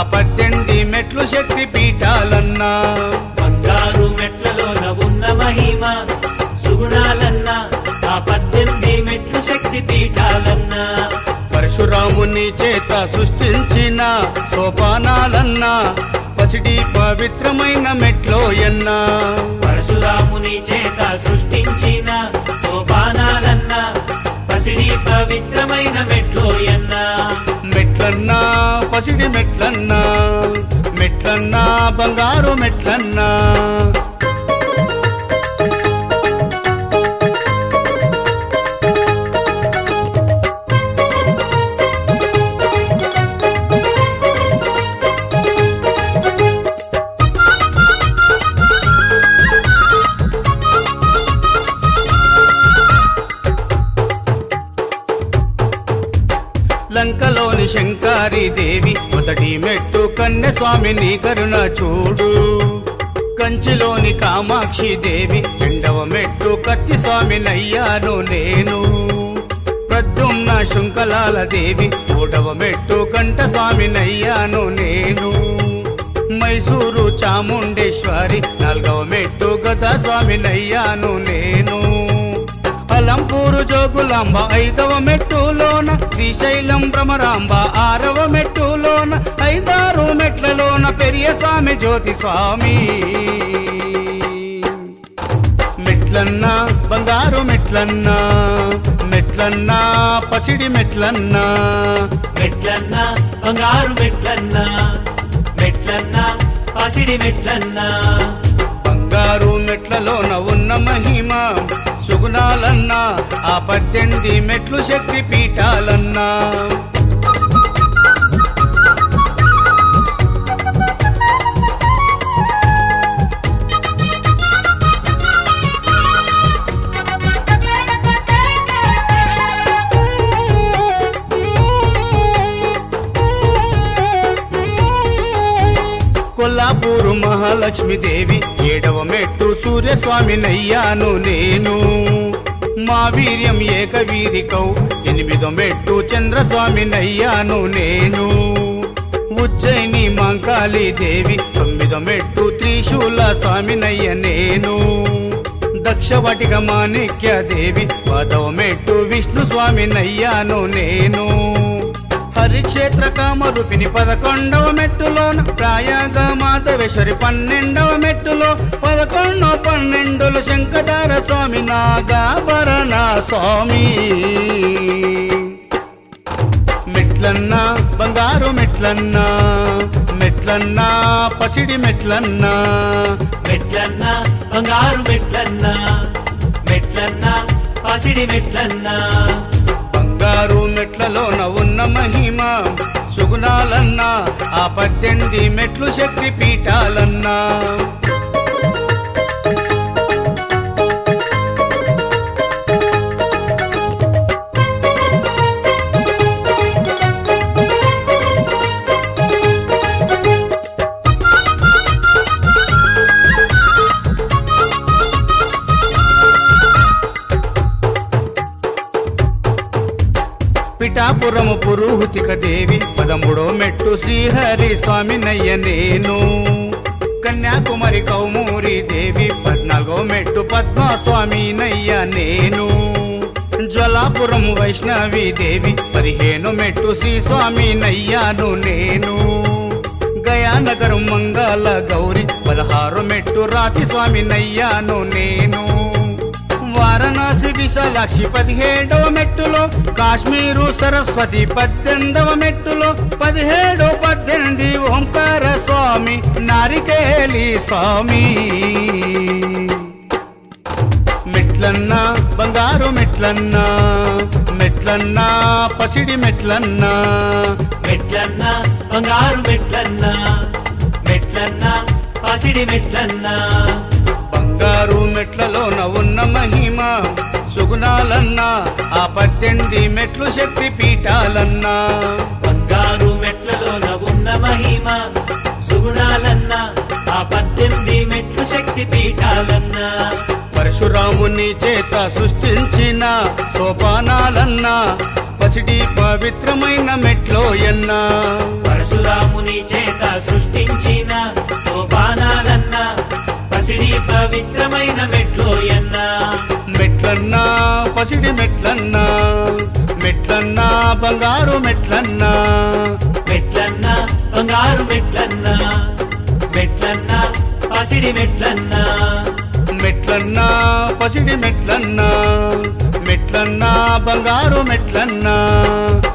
పద్దెనిమిది మెట్లు శక్తి పీఠాలన్నా బంగారు మెట్లలోన ఉన్న మహిమ సుగుణాలన్నా ఆ పద్దెనిమిది మెట్లు శక్తి పీఠాలన్నా పరశురాముని చేత సృష్టించిన సోపానాలన్నా పసిడి పవిత్రమైన మెట్లో ఎన్నా పరశురాముని చేత సృష్టించిన సోపానాలన్నా పసిడి పవిత్రమైన మెట్లోయన్నా మెట్లన్నా పసిడి మెట్లన్నా మెట్లన్నా బంగారు మెట్లన్నా లంకలోని శంకారి దేవి మొదటి మెట్టు కన్య స్వామిని కరుణ చూడు కంచిలోని కామాక్షి దేవి రెండవ మెట్టు కత్తి స్వామి నయ్యాను నేను ప్రద్యుమ్న శృంఖలాల దేవి మూడవ మెట్టు కంఠ స్వామి నయ్యాను నేను మైసూరు చాముండేశ్వరి నాలుగవ మెట్టు గదా స్వామి నయ్యాను నేను అలంపూరు జోగులాంబ ఐదవ మెట్టులోన శ్రీశైలం భ్రమరాంబ ఆరవ మెట్టులోన ఐదారు మెట్లలోన పెరియ స్వామి జ్యోతి స్వామి మెట్లన్నా బంగారు మెట్లన్నా మెట్లన్నా పసిడి మెట్లన్నా మెట్లన్నా బంగారు మెట్లన్నా మెట్లన్నా పసిడి మెట్లన్నా బంగారు మెట్లలోన ఉన్న మహిమ సుగుణాలన్నా ఆ పద్దెనిమిది మెట్లు శక్తి పీఠాలన్నా కొల్లాపూరు మహాలక్ష్మి దేవి ఏడవ మెట్టు సూర్యస్వామి నయ్యాను నేను మా వీర్యం ఏకవీరికౌ ఎనిమిదో మెట్టు చంద్రస్వామి నయ్యాను నేను ఉజ్జయిని మాంకాళి దేవి తొమ్మిదో మెట్టు త్రిశూల స్వామి నయ్య నేను దక్షవటిక మాణిక్య దేవి పదవ మెట్టు విష్ణు స్వామి నయ్యాను నేను హరిక్షేత్ర కామరూపిణి పదకొండవ మెట్టులోన ప్రాయాగ మాధవేశ్వరి పన్నెండవ మెట్టులో పదకొండవ పన్నెండులు శంకటార స్వామి నాగాభరణ స్వామి మెట్లన్నా బంగారు మెట్లన్నా మెట్లన్నా పసిడి మెట్లన్నా మెట్లన్నా బంగారు మెట్లన్నా మెట్లన్నా పసిడి మెట్లన్నా బంగారు మెట్లలోన ఉన్న మహిమ సుగుణాలన్నా ఆ పద్దెనిమిది మెట్లు శక్తి పీఠాలన్నా పిఠాపురము పురుహుతిక దేవి పదమూడో మెట్టు శ్రీహరి స్వామి నయ్య నేను కన్యాకుమారి కౌమూరి దేవి పద్నాలుగో మెట్టు పద్మస్వామి నయ్య నేను జ్వలాపురం వైష్ణవి దేవి పదిహేను మెట్టు శ్రీ స్వామి నయ్యాను నేను గయానగరం మంగళ గౌరి పదహారు మెట్టు రాతి స్వామి నయ్యాను నేను వారణాసి విశాలాక్షి పదిహేడవ మెట్టులో కాశ్మీరు సరస్వతి పద్దెనిమిదవ మెట్టులో పదిహేడు పద్దెనిమిది ఓంకార స్వామి నారికేలి స్వామి మెట్లన్నా బంగారు మెట్లన్నా మెట్లన్నా పసిడి మెట్లన్నా మెట్లన్నా బంగారు మెట్లన్నా మెట్లన్నా పసిడి మెట్లన్నా బంగారు మెట్లలోన ఉన్న మహిమ సుగుణాలన్నా ఆ పద్దెనిమిది మెట్లు శక్తి పీఠాలన్నా బంగారు మెట్లలోన ఉన్న మహిమ సుగుణాలన్నా ఆ పద్దెనిమిది మెట్లు శక్తి పీఠాలన్నా పరశురాముని చేత సృష్టించిన సోపానాలన్నా పసిడి పవిత్రమైన మెట్లో ఎన్నా పరశురాముని చేత సృష్టించిన సోపానాలన్న పసిడి పవిత్రమైన మెట్లోయన్నా మెట్లన్నా పసిడి మెట్లన్నా మెట్లన్నా బంగారు మెట్లన్నా మెట్లన్నా బంగారు మెట్లన్నా మెట్లన్నా పసిడి మెట్లన్నా మెట్లన్నా పసిడి మెట్లన్నా మెట్లన్నా బంగారు మెట్లన్నా